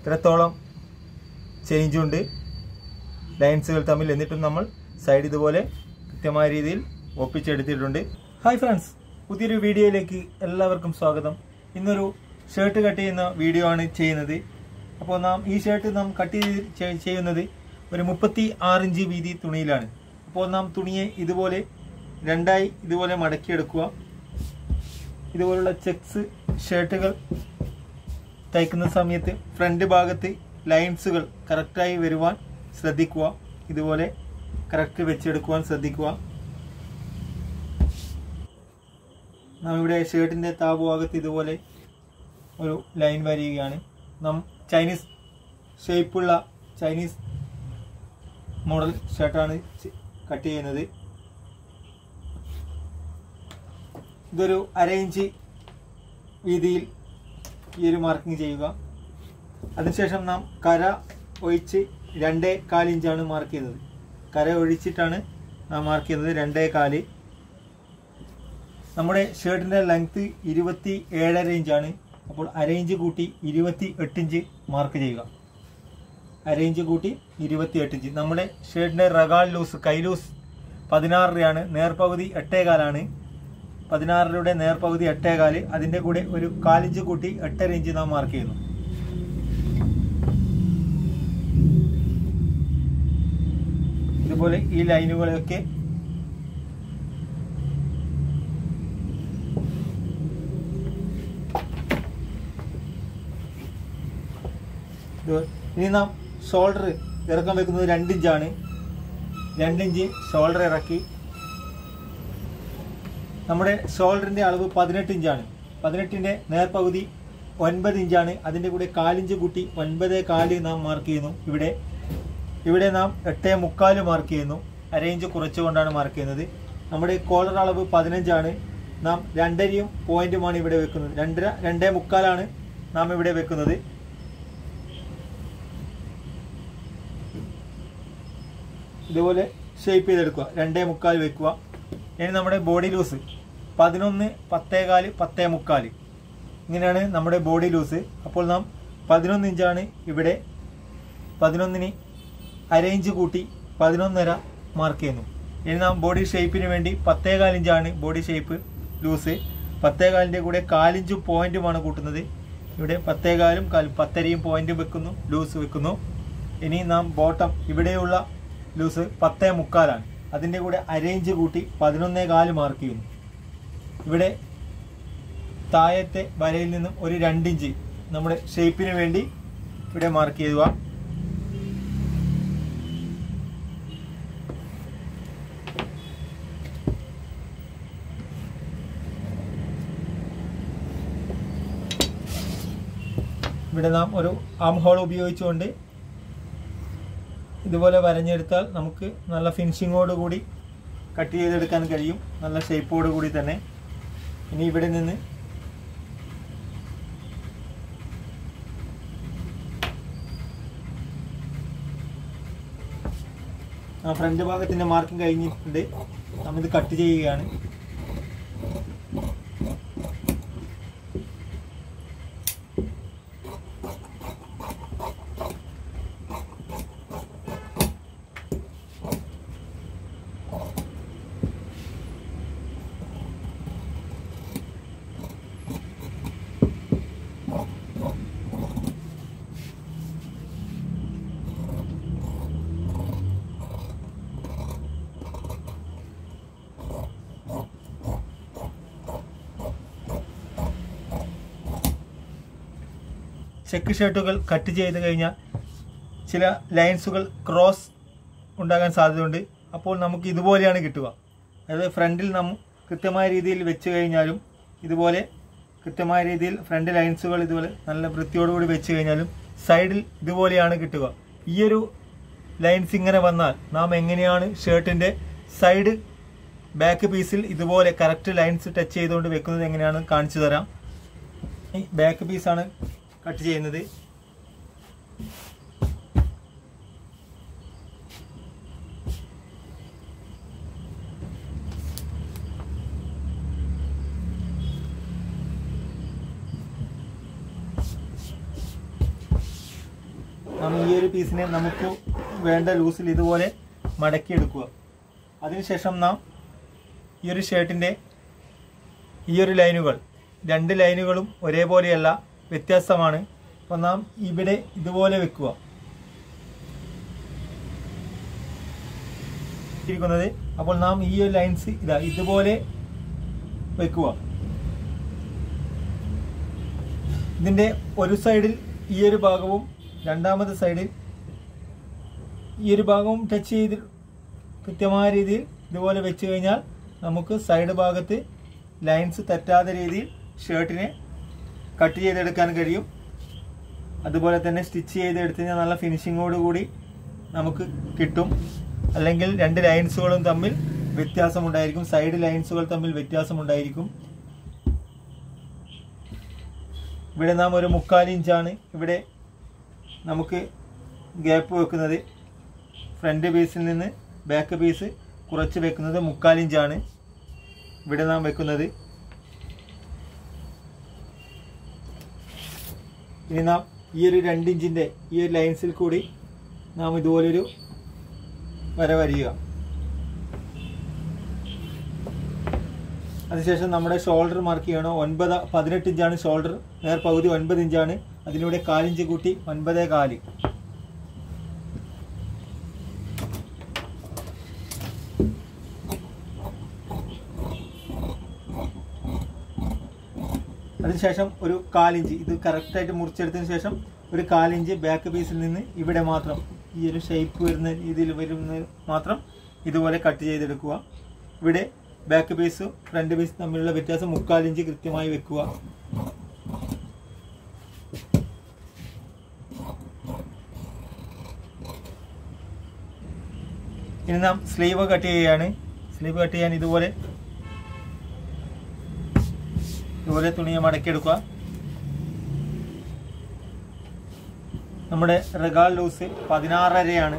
ഇത്രത്തോളം ചേഞ്ച് ഉണ്ട് ലൈൻസുകൾ തമ്മിൽ എന്നിട്ടും നമ്മൾ സൈഡ് ഇതുപോലെ കൃത്യമായ രീതിയിൽ ഒപ്പിച്ചെടുത്തിട്ടുണ്ട് ഹായ് ഫ്രണ്ട്സ് പുതിയൊരു വീഡിയോയിലേക്ക് എല്ലാവർക്കും സ്വാഗതം ഇന്നൊരു ഷർട്ട് കട്ട് ചെയ്യുന്ന വീഡിയോ ആണ് ചെയ്യുന്നത് അപ്പോൾ നാം ഈ ഷർട്ട് നാം കട്ട് ചെയ്ത് ചെ- ചെയ്യുന്നത് ഒരു മുപ്പത്തി ആറ് ഇഞ്ച് വീതി തുണിയിലാണ് അപ്പോൾ നാം തുണിയെ ഇതുപോലെ രണ്ടായി ഇതുപോലെ മടക്കിയെടുക്കുക ഇതുപോലുള്ള ചെക്സ് ഷർട്ടുകൾ തയ്ക്കുന്ന സമയത്ത് ഫ്രണ്ട് ഭാഗത്ത് ലൈൻസുകൾ കറക്റ്റായി വരുവാൻ ശ്രദ്ധിക്കുക ഇതുപോലെ കറക്റ്റ് വെച്ചെടുക്കുവാൻ ശ്രദ്ധിക്കുക നാം ഇവിടെ ഷർട്ടിൻ്റെ താപഭാഗത്ത് ഇതുപോലെ ഒരു ലൈൻ വരികയാണ് നാം ചൈനീസ് ഷേപ്പുള്ള ചൈനീസ് മോഡൽ ഷർട്ടാണ് കട്ട് ചെയ്യുന്നത് ഇതൊരു അര ഇഞ്ച് വീതിയിൽ ഈ ഒരു മാർക്കിംഗ് ചെയ്യുക അതിനുശേഷം നാം കര ഒഴിച്ച് രണ്ടേ കാൽ ഇഞ്ചാണ് മാർക്ക് ചെയ്യുന്നത് കര ഒഴിച്ചിട്ടാണ് നാം മാർക്ക് ചെയ്യുന്നത് രണ്ടേ കാല് നമ്മുടെ ഷർട്ടിൻ്റെ ലെങ്ത് ഇരുപത്തി ഏഴര ഇഞ്ചാണ് അപ്പോൾ അര ഇഞ്ച് കൂട്ടി ഇരുപത്തി എട്ട് ഇഞ്ച് മാർക്ക് ചെയ്യുക അര ഇഞ്ച് കൂട്ടി ഇരുപത്തി എട്ട് ഇഞ്ച് നമ്മുടെ ഷർട്ടിൻ്റെ റഗാൾ ലൂസ് കൈ ലൂസ് പതിനാറരയാണ് നേർപകുതി എട്ടേകാലാണ് പതിനാറരയുടെ നേർപകുതി എട്ടേകാല് അതിൻ്റെ കൂടെ ഒരു കാലിഞ്ച് കൂട്ടി എട്ടര ഇഞ്ച് നാം മാർക്ക് ചെയ്യുന്നു ഇതുപോലെ ഈ ലൈനുകളൊക്കെ ഇത് ഇനി നാം ഷോൾഡർ ഇറക്കാൻ വെക്കുന്നത് രണ്ടിഞ്ചാണ് രണ്ടിഞ്ച് ഷോൾഡർ ഇറക്കി നമ്മുടെ ഷോൾഡറിന്റെ അളവ് പതിനെട്ട് ഇഞ്ചാണ് പതിനെട്ടിന്റെ നേർപകുതി ഒൻപത് ഇഞ്ചാണ് അതിന്റെ കൂടെ കാലിഞ്ച് കൂട്ടി ഒൻപത് കാല് നാം മാർക്ക് ചെയ്യുന്നു ഇവിടെ ഇവിടെ നാം എട്ടേ മുക്കാല് മാർക്ക് ചെയ്യുന്നു അര ഇഞ്ച് കുറച്ചുകൊണ്ടാണ് മാർക്ക് ചെയ്യുന്നത് നമ്മുടെ കോളർ അളവ് പതിനഞ്ചാണ് നാം രണ്ടരയും പോയിന്റുമാണ് ഇവിടെ വെക്കുന്നത് രണ്ടര രണ്ടേ മുക്കാലാണ് നാം ഇവിടെ വെക്കുന്നത് ഇതുപോലെ ഷേപ്പ് ചെയ്തെടുക്കുക രണ്ടേ മുക്കാൽ വെക്കുക ഇനി നമ്മുടെ ബോഡി ലൂസ് പതിനൊന്ന് പത്തേകാല് പത്തേ മുക്കാല് ഇങ്ങനെയാണ് നമ്മുടെ ബോഡി ലൂസ് അപ്പോൾ നാം പതിനൊന്ന് ഇഞ്ചാണ് ഇവിടെ പതിനൊന്നിന് അര ഇഞ്ച് കൂട്ടി പതിനൊന്നര മാർക്ക് ചെയ്യുന്നു ഇനി നാം ബോഡി ഷേപ്പിന് വേണ്ടി പത്തേകാൽ ഇഞ്ചാണ് ബോഡി ഷേപ്പ് ലൂസ് പത്തേകാലിൻ്റെ കൂടെ കാലിഞ്ചും പോയിന്റുമാണ് കൂട്ടുന്നത് ഇവിടെ പത്തേകാലും കാൽ പത്തരയും പോയിന്റും വെക്കുന്നു ലൂസ് വെക്കുന്നു ഇനി നാം ബോട്ടം ഇവിടെയുള്ള ലൂസ് പത്തേ മുക്കാലാണ് അതിൻ്റെ കൂടെ അരയിഞ്ച് കൂട്ടി പതിനൊന്നേ കാല് മാർക്ക് ചെയ്യുന്നു ഇവിടെ താഴത്തെ വരയിൽ നിന്നും ഒരു രണ്ടിഞ്ച് നമ്മുടെ ഷേപ്പിന് വേണ്ടി ഇവിടെ മാർക്ക് ചെയ്യുക ഇവിടെ നാം ഒരു ആം ഹോൾ ഉപയോഗിച്ചുകൊണ്ട് ഇതുപോലെ വരഞ്ഞെടുത്താൽ നമുക്ക് നല്ല ഫിനിഷിങ്ങോട് കൂടി കട്ട് ചെയ്തെടുക്കാൻ കഴിയും നല്ല ഷേപ്പോട് കൂടി തന്നെ ഇനി ഇവിടെ നിന്ന് ആ ഫ്രണ്ട് ഭാഗത്തിന്റെ മാർക്കിംഗ് കഴിഞ്ഞിട്ടുണ്ട് നാം ഇത് കട്ട് ചെയ്യുകയാണ് ചെക്ക് ഷർട്ടുകൾ കട്ട് ചെയ്ത് കഴിഞ്ഞാൽ ചില ലൈൻസുകൾ ക്രോസ് ഉണ്ടാകാൻ സാധ്യതയുണ്ട് അപ്പോൾ നമുക്ക് ഇതുപോലെയാണ് കിട്ടുക അതായത് ഫ്രണ്ടിൽ നാം കൃത്യമായ രീതിയിൽ വെച്ച് കഴിഞ്ഞാലും ഇതുപോലെ കൃത്യമായ രീതിയിൽ ഫ്രണ്ട് ലൈൻസുകൾ ഇതുപോലെ നല്ല വൃത്തിയോടുകൂടി വെച്ച് കഴിഞ്ഞാലും സൈഡിൽ ഇതുപോലെയാണ് കിട്ടുക ഈ ഒരു ലൈൻസ് ഇങ്ങനെ വന്നാൽ നാം എങ്ങനെയാണ് ഷർട്ടിൻ്റെ സൈഡ് ബാക്ക് പീസിൽ ഇതുപോലെ കറക്റ്റ് ലൈൻസ് ടച്ച് ചെയ്തുകൊണ്ട് വെക്കുന്നത് എങ്ങനെയാണെന്ന് കാണിച്ചു തരാം ഈ ബാക്ക് പീസാണ് കട്ട് ചെയ്യുന്നത് ഈ ഒരു പീസിനെ നമുക്ക് വേണ്ട ലൂസിൽ ഇതുപോലെ മടക്കിയെടുക്കുക അതിനുശേഷം നാം ഈ ഒരു ഷർട്ടിൻ്റെ ഈ ഒരു ലൈനുകൾ രണ്ട് ലൈനുകളും ഒരേപോലെയല്ല വ്യത്യാസമാണ് അപ്പോൾ നാം ഇവിടെ ഇതുപോലെ വെക്കുക ഇരിക്കുന്നത് അപ്പോൾ നാം ഈ ഒരു ലൈൻസ് ഇതാ ഇതുപോലെ വെക്കുക ഇതിൻ്റെ ഒരു സൈഡിൽ ഈ ഒരു ഭാഗവും രണ്ടാമത്തെ സൈഡിൽ ഈ ഒരു ഭാഗവും ടച്ച് ചെയ്ത് കൃത്യമായ രീതിയിൽ ഇതുപോലെ വെച്ച് കഴിഞ്ഞാൽ നമുക്ക് സൈഡ് ഭാഗത്ത് ലൈൻസ് തെറ്റാത്ത രീതിയിൽ ഷർട്ടിനെ കട്ട് ചെയ്തെടുക്കാൻ കഴിയും അതുപോലെ തന്നെ സ്റ്റിച്ച് ചെയ്തെടുത്ത് കഴിഞ്ഞാൽ നല്ല ഫിനിഷിങ്ങോട് കൂടി നമുക്ക് കിട്ടും അല്ലെങ്കിൽ രണ്ട് ലൈൻസുകളും തമ്മിൽ വ്യത്യാസമുണ്ടായിരിക്കും സൈഡ് ലൈൻസുകൾ തമ്മിൽ വ്യത്യാസമുണ്ടായിരിക്കും ഇവിടെ നാം ഒരു മുക്കാൽ ഇഞ്ചാണ് ഇവിടെ നമുക്ക് ഗ്യാപ്പ് വെക്കുന്നത് ഫ്രണ്ട് പീസിൽ നിന്ന് ബാക്ക് പീസ് കുറച്ച് വെക്കുന്നത് മുക്കാൽ ഇഞ്ചാണ് ഇവിടെ നാം വെക്കുന്നത് ഇനി നാം ഈ ഒരു രണ്ട് ഇഞ്ചിൻ്റെ ഈ ഒരു ലൈൻസിൽ കൂടി നാം ഇതുപോലൊരു വര വരിക അതിനുശേഷം നമ്മുടെ ഷോൾഡർ മാർക്ക് ചെയ്യണോ ഒൻപത് പതിനെട്ട് ഇഞ്ചാണ് ഷോൾഡർ നേർ പകുതി ഒൻപത് ഇഞ്ചാണ് അതിലൂടെ കാലിഞ്ച് കൂട്ടി ഒൻപതേ കാല് അതിനുശേഷം ഒരു കാലിഞ്ച് ഇത് കറക്റ്റായിട്ട് മുറിച്ചെടുത്തതിന് ശേഷം ഒരു കാലിഞ്ച് ബാക്ക് പീസിൽ നിന്ന് ഇവിടെ മാത്രം ഈ ഒരു ഷേപ്പ് വരുന്ന രീതിയിൽ വരുന്ന മാത്രം ഇതുപോലെ കട്ട് ചെയ്തെടുക്കുക ഇവിടെ ബാക്ക് പീസും ഫ്രണ്ട് പീസും തമ്മിലുള്ള വ്യത്യാസം മുക്കാലിഞ്ച് കൃത്യമായി വെക്കുക ഇനി നാം സ്ലീവ് കട്ട് ചെയ്യുകയാണ് സ്ലീവ് കട്ട് ചെയ്യാൻ ഇതുപോലെ ഇതുപോലെ തുണിയെ മടക്കിയെടുക്കുക നമ്മുടെ റെഗാൾ ലൂസ് പതിനാറരയാണ്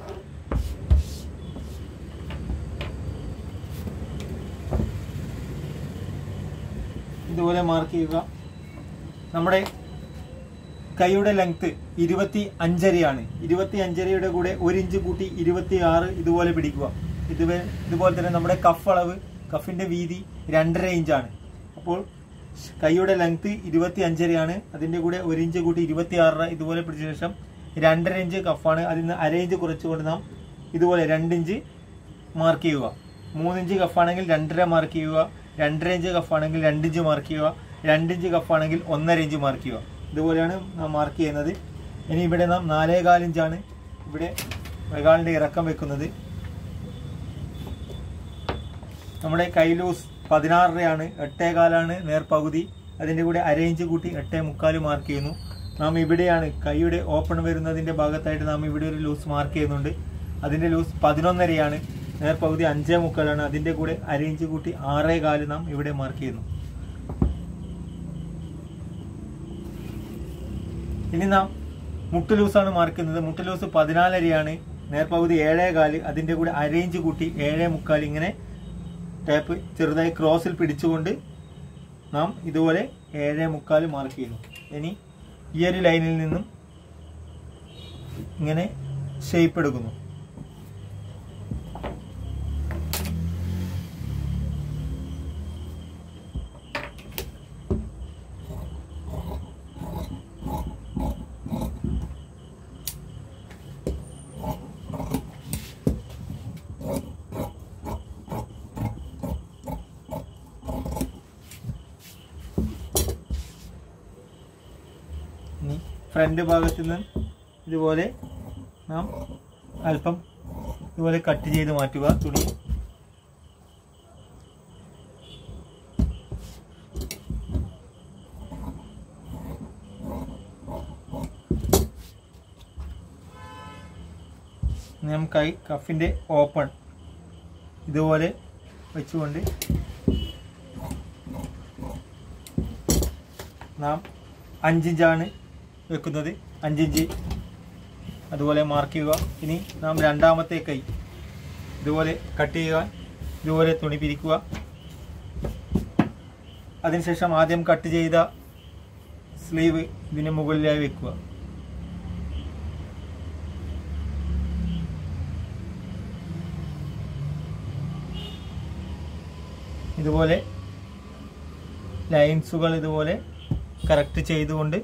ഇതുപോലെ മാർക്ക് ചെയ്യുക നമ്മുടെ കൈയുടെ ലെങ്ത് ഇരുപത്തി അഞ്ചരയാണ് ഇരുപത്തി അഞ്ചരയുടെ കൂടെ ഒരു ഇഞ്ച് കൂട്ടി ഇരുപത്തി ആറ് ഇതുപോലെ പിടിക്കുക ഇതുവേ ഇതുപോലെ തന്നെ നമ്മുടെ കഫ് അളവ് കഫിന്റെ വീതി രണ്ടര ഇഞ്ചാണ് അപ്പോൾ കൈയുടെ ലെങ്ത് ഇരുപത്തി അഞ്ചരയാണ് അതിന്റെ കൂടെ ഒരു ഇഞ്ച് കൂട്ടി ഇരുപത്തി ആറര ഇതുപോലെ പിടിച്ച ശേഷം രണ്ടര ഇഞ്ച് കഫാണ് അതിൽ നിന്ന് അര ഇഞ്ച് കുറച്ചുകൊണ്ട് നാം ഇതുപോലെ രണ്ടിഞ്ച് മാർക്ക് ചെയ്യുക മൂന്നിഞ്ച് കഫാണെങ്കിൽ രണ്ടര മാർക്ക് ചെയ്യുക രണ്ടര ഇഞ്ച് കഫാണെങ്കിൽ രണ്ടിഞ്ച് മാർക്ക് ചെയ്യുക രണ്ടിഞ്ച് കഫാണെങ്കിൽ ഒന്നര ഇഞ്ച് മാർക്ക് ചെയ്യുക ഇതുപോലെയാണ് നാം മാർക്ക് ചെയ്യുന്നത് ഇനി ഇവിടെ നാം നാലേ കാലിഞ്ചാണ് ഇവിടെ റെഗാളിൻ്റെ ഇറക്കം വെക്കുന്നത് നമ്മുടെ കൈ ലൂസ് പതിനാറരയാണ് എട്ടേ കാലാണ് നേർപകുതി അതിൻ്റെ കൂടെ അര ഇഞ്ച് കൂട്ടി എട്ടേ മുക്കാൽ മാർക്ക് ചെയ്യുന്നു നാം ഇവിടെയാണ് കൈയുടെ ഓപ്പൺ വരുന്നതിൻ്റെ ഭാഗത്തായിട്ട് നാം ഇവിടെ ഒരു ലൂസ് മാർക്ക് ചെയ്യുന്നുണ്ട് അതിൻ്റെ ലൂസ് പതിനൊന്നരയാണ് നേർപകുതി അഞ്ചേ മുക്കാലാണ് അതിൻ്റെ കൂടെ അര ഇഞ്ച് കൂട്ടി ആറേ കാല് നാം ഇവിടെ മാർക്ക് ചെയ്യുന്നു ഇനി നാം മുട്ട് ലൂസാണ് മാർക്ക് ചെയ്യുന്നത് മുട്ട് ലൂസ് പതിനാലരയാണ് നേർപകുതി ഏഴേ കാല് അതിൻ്റെ കൂടെ അര ഇഞ്ച് കൂട്ടി ഏഴേ മുക്കാൽ ഇങ്ങനെ ടാപ്പ് ചെറുതായി ക്രോസിൽ പിടിച്ചുകൊണ്ട് നാം ഇതുപോലെ ഏഴേ മുക്കാൽ മാർക്ക് ചെയ്യുന്നു ഇനി ഈ ഒരു ലൈനിൽ നിന്നും ഇങ്ങനെ ഷേപ്പ് എടുക്കുന്നു ഇനി ഫ്രണ്ട് ഭാഗത്ത് നിന്ന് ഇതുപോലെ നാം അല്പം ഇതുപോലെ കട്ട് ചെയ്ത് മാറ്റുക തുണി നാം കൈ കഫിൻ്റെ ഓപ്പൺ ഇതുപോലെ വെച്ചുകൊണ്ട് നാം അഞ്ചിഞ്ചാണ് വെക്കുന്നത് അഞ്ചിഞ്ച് അതുപോലെ മാർക്ക് ചെയ്യുക ഇനി നാം രണ്ടാമത്തെ കൈ ഇതുപോലെ കട്ട് ചെയ്യുക ഇതുപോലെ തുണി പിരിക്കുക അതിനുശേഷം ആദ്യം കട്ട് ചെയ്ത സ്ലീവ് ഇതിന് മുകളിലായി വെക്കുക ഇതുപോലെ ലൈൻസുകൾ ഇതുപോലെ കറക്റ്റ് ചെയ്തുകൊണ്ട്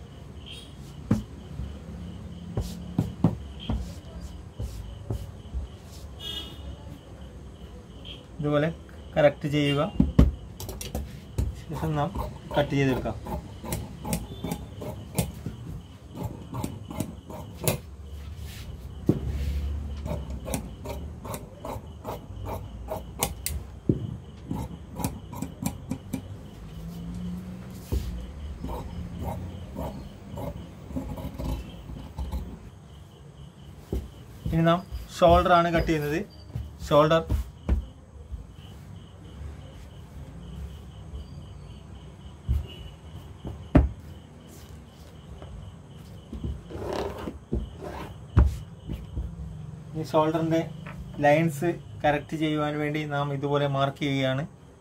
ഇതുപോലെ കറക്റ്റ് ചെയ്യുക ശേഷം നാം കട്ട് ചെയ്തെടുക്കാം ഇനി നാം ഷോൾഡർ ആണ് കട്ട് ചെയ്യുന്നത് ഷോൾഡർ ഈ ഷോൾഡറിന്റെ ലൈൻസ് കറക്റ്റ് ചെയ്യുവാൻ വേണ്ടി നാം ഇതുപോലെ മാർക്ക് ചെയ്യുകയാണ്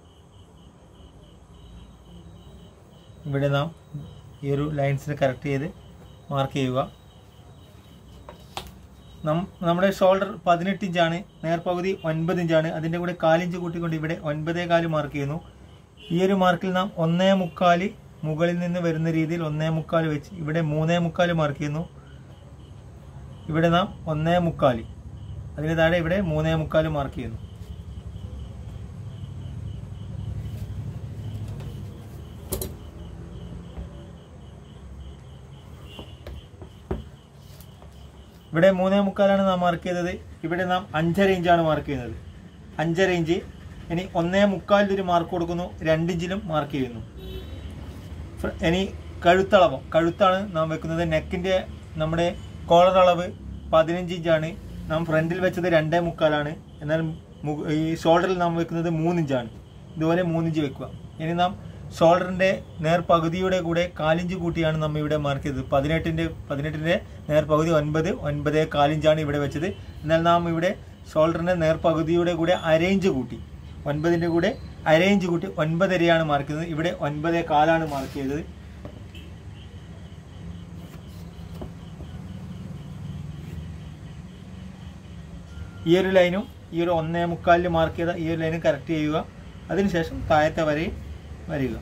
ഇവിടെ നാം ഈ ഒരു ലൈൻസിന് കറക്റ്റ് ചെയ്ത് മാർക്ക് ചെയ്യുക നം- നമ്മുടെ ഷോൾഡർ പതിനെട്ട് ഇഞ്ചാണ് നേർപകുതി ഒൻപത് ഇഞ്ചാണ് അതിൻ്റെ കൂടെ കാലിഞ്ച് കൂട്ടിക്കൊണ്ട് ഇവിടെ ഒൻപതേ കാല് മാർക്ക് ചെയ്യുന്നു ഈ ഒരു മാർക്കിൽ നാം ഒന്നേ മുക്കാല് മുകളിൽ നിന്ന് വരുന്ന രീതിയിൽ ഒന്നേ മുക്കാല് വെച്ച് ഇവിടെ മൂന്നേ മുക്കാല് മാർക്ക് ചെയ്യുന്നു ഇവിടെ നാം ഒന്നേ മുക്കാല് അതിന് താഴെ ഇവിടെ മൂന്നേ മുക്കാല് മാർക്ക് ചെയ്യുന്നു ഇവിടെ മൂന്നേ മുക്കാലാണ് നാം മാർക്ക് ചെയ്തത് ഇവിടെ നാം അഞ്ചര ഇഞ്ചാണ് മാർക്ക് ചെയ്യുന്നത് അഞ്ചര ഇഞ്ച് ഇനി ഒന്നേ മുക്കാലിൽ ഒരു മാർക്ക് കൊടുക്കുന്നു രണ്ടിഞ്ചിലും മാർക്ക് ചെയ്യുന്നു ഫ്ര- ഇനി കഴുത്തളവ് കഴുത്താണ് നാം വെക്കുന്നത് നെക്കിന്റെ നമ്മുടെ കോളർ അളവ് പതിനഞ്ച് ഇഞ്ചാണ് നാം ഫ്രണ്ടിൽ വെച്ചത് രണ്ടേ മുക്കാലാണ് എന്നാൽ മു- ഈ ഷോൾഡറിൽ നാം വെക്കുന്നത് മൂന്നിഞ്ചാണ് ഇതുപോലെ മൂന്നിഞ്ച് വെക്കുക ഇനി നാം ഷോൾഡറിന്റെ നേർപകുതിയുടെ കൂടെ കാലിഞ്ച് കൂട്ടിയാണ് നമ്മൾ ഇവിടെ മാർക്ക് ചെയ്തത് പതിനെട്ടിന്റെ പതിനെട്ടിന്റെ നേർപകുതി ഒൻപത് ഒൻപത് കാലിഞ്ചാണ് ഇവിടെ വെച്ചത് എന്നാൽ നാം ഇവിടെ ഷോൾഡറിന്റെ നേർപകുതിയുടെ കൂടെ അരയിഞ്ച് കൂട്ടി ഒൻപതിന്റെ കൂടെ അരയിഞ്ച് കൂട്ടി ഒൻപതരയാണ് മാർക്ക് ചെയ്തത് ഇവിടെ ഒൻപതേ കാലാണ് മാർക്ക് ചെയ്തത് ഈ ഒരു ലൈനും ഈ ഒരു ഒന്നേ മുക്കാലിൽ മാർക്ക് ചെയ്ത ഈ ഒരു ലൈനും കറക്റ്റ് ചെയ്യുക അതിനുശേഷം താഴത്തെ വരയിൽ വരിക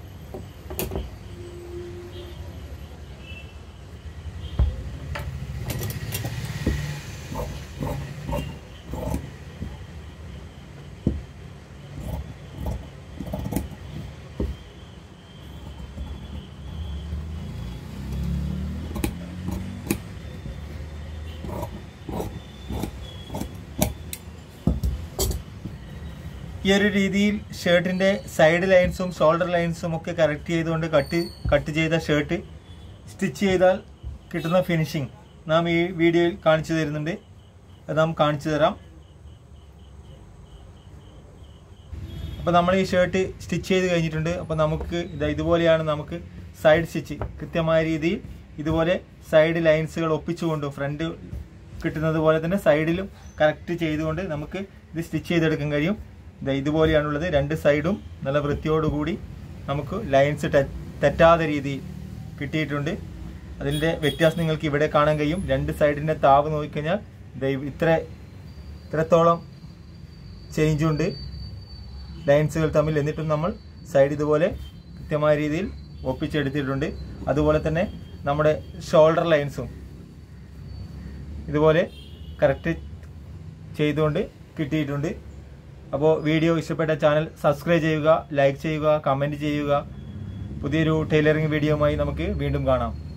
ഈ ഒരു രീതിയിൽ ഷർട്ടിന്റെ സൈഡ് ലൈൻസും ഷോൾഡർ ലൈൻസും ഒക്കെ കറക്റ്റ് ചെയ്തുകൊണ്ട് കട്ട് കട്ട് ചെയ്ത ഷർട്ട് സ്റ്റിച്ച് ചെയ്താൽ കിട്ടുന്ന ഫിനിഷിംഗ് നാം ഈ വീഡിയോയിൽ കാണിച്ചു തരുന്നുണ്ട് അത് നാം കാണിച്ചു തരാം അപ്പോൾ നമ്മൾ ഈ ഷർട്ട് സ്റ്റിച്ച് ചെയ്ത് കഴിഞ്ഞിട്ടുണ്ട് അപ്പോൾ നമുക്ക് ഇതാ ഇതുപോലെയാണ് നമുക്ക് സൈഡ് സ്റ്റിച്ച് കൃത്യമായ രീതിയിൽ ഇതുപോലെ സൈഡ് ലൈൻസുകൾ ഒപ്പിച്ചുകൊണ്ട് ഫ്രണ്ട് കിട്ടുന്നത് പോലെ തന്നെ സൈഡിലും കറക്റ്റ് ചെയ്തുകൊണ്ട് നമുക്ക് ഇത് സ്റ്റിച്ച് ചെയ്തെടുക്കാൻ കഴിയും ഇതാ ഇതുപോലെയാണുള്ളത് രണ്ട് സൈഡും നല്ല വൃത്തിയോടുകൂടി നമുക്ക് ലൈൻസ് തെറ്റാത്ത രീതിയിൽ കിട്ടിയിട്ടുണ്ട് അതിൻ്റെ വ്യത്യാസം നിങ്ങൾക്ക് ഇവിടെ കാണാൻ കഴിയും രണ്ട് സൈഡിൻ്റെ താവ് നോക്കിക്കഴിഞ്ഞാൽ ദേ ഇത്ര ഇത്രത്തോളം ചേഞ്ച് ഉണ്ട് ലൈൻസുകൾ തമ്മിൽ എന്നിട്ടും നമ്മൾ സൈഡ് ഇതുപോലെ കൃത്യമായ രീതിയിൽ ഒപ്പിച്ചെടുത്തിട്ടുണ്ട് അതുപോലെ തന്നെ നമ്മുടെ ഷോൾഡർ ലൈൻസും ഇതുപോലെ കറക്റ്റ് ചെയ്തുകൊണ്ട് കിട്ടിയിട്ടുണ്ട് അപ്പോൾ വീഡിയോ ഇഷ്ടപ്പെട്ട ചാനൽ സബ്സ്ക്രൈബ് ചെയ്യുക ലൈക്ക് ചെയ്യുക കമൻറ്റ് ചെയ്യുക പുതിയൊരു ടൈലറിംഗ് വീഡിയോയുമായി നമുക്ക് വീണ്ടും കാണാം